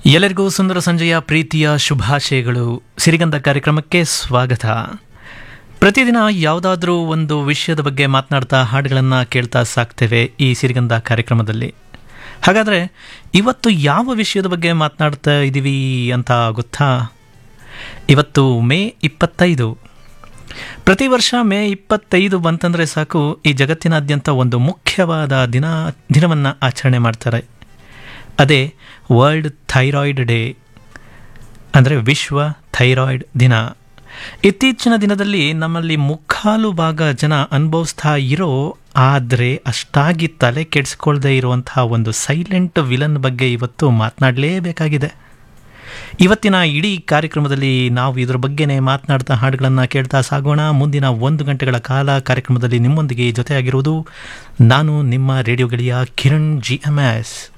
ಎಲ್ಲರಿಗೂ ಸುಂದರ ಸಂಜೆಯ ಪ್ರೀತಿಯ ಶುಭಾಶಯಗಳು ಸಿರಿಗಂಧ ಕಾರ್ಯಕ್ರಮಕ್ಕೆ ಸ್ವಾಗತ ಪ್ರತಿದಿನ ಯಾವುದಾದ್ರೂ ಒಂದು ವಿಷಯದ ಬಗ್ಗೆ ಮಾತನಾಡ್ತಾ ಹಾಡುಗಳನ್ನು ಕೇಳ್ತಾ ಸಾಕ್ತೇವೆ ಈ ಸಿರಿಗಂಧ ಕಾರ್ಯಕ್ರಮದಲ್ಲಿ ಹಾಗಾದರೆ ಇವತ್ತು ಯಾವ ವಿಷಯದ ಬಗ್ಗೆ ಮಾತನಾಡ್ತಾ ಇದ್ದೀವಿ ಅಂತ ಗೊತ್ತಾ ಇವತ್ತು ಮೇ ಇಪ್ಪತ್ತೈದು ಪ್ರತಿ ವರ್ಷ ಮೇ ಇಪ್ಪತ್ತೈದು ಬಂತಂದರೆ ಸಾಕು ಈ ಜಗತ್ತಿನಾದ್ಯಂತ ಒಂದು ಮುಖ್ಯವಾದ ದಿನ ದಿನವನ್ನು ಆಚರಣೆ ಮಾಡ್ತಾರೆ ಅದೇ ವರ್ಲ್ಡ್ ಥೈರಾಯ್ಡ್ ಡೇ ಅಂದರೆ ವಿಶ್ವ ಥೈರಾಯ್ಡ್ ದಿನ ಇತ್ತೀಚಿನ ದಿನದಲ್ಲಿ ನಮ್ಮಲ್ಲಿ ಮುಕ್ಕಾಲು ಭಾಗ ಜನ ಅನುಭವಿಸ್ತಾ ಇರೋ ಆದರೆ ಅಷ್ಟಾಗಿ ತಲೆ ಕೆಡಿಸ್ಕೊಳ್ದೇ ಇರುವಂತಹ ಒಂದು ಸೈಲೆಂಟ್ ವಿಲನ್ ಬಗ್ಗೆ ಇವತ್ತು ಮಾತನಾಡಲೇಬೇಕಾಗಿದೆ ಇವತ್ತಿನ ಇಡೀ ಕಾರ್ಯಕ್ರಮದಲ್ಲಿ ನಾವು ಇದರ ಬಗ್ಗೆನೇ ಮಾತನಾಡ್ತಾ ಹಾಡುಗಳನ್ನು ಕೇಳ್ತಾ ಸಾಗೋಣ ಮುಂದಿನ ಒಂದು ಗಂಟೆಗಳ ಕಾಲ ಕಾರ್ಯಕ್ರಮದಲ್ಲಿ ನಿಮ್ಮೊಂದಿಗೆ ಜೊತೆಯಾಗಿರುವುದು ನಾನು ನಿಮ್ಮ ರೇಡಿಯೋ ಗೆಳೆಯ ಕಿರಣ್ ಜಿ ಎಮ್ ಎಸ್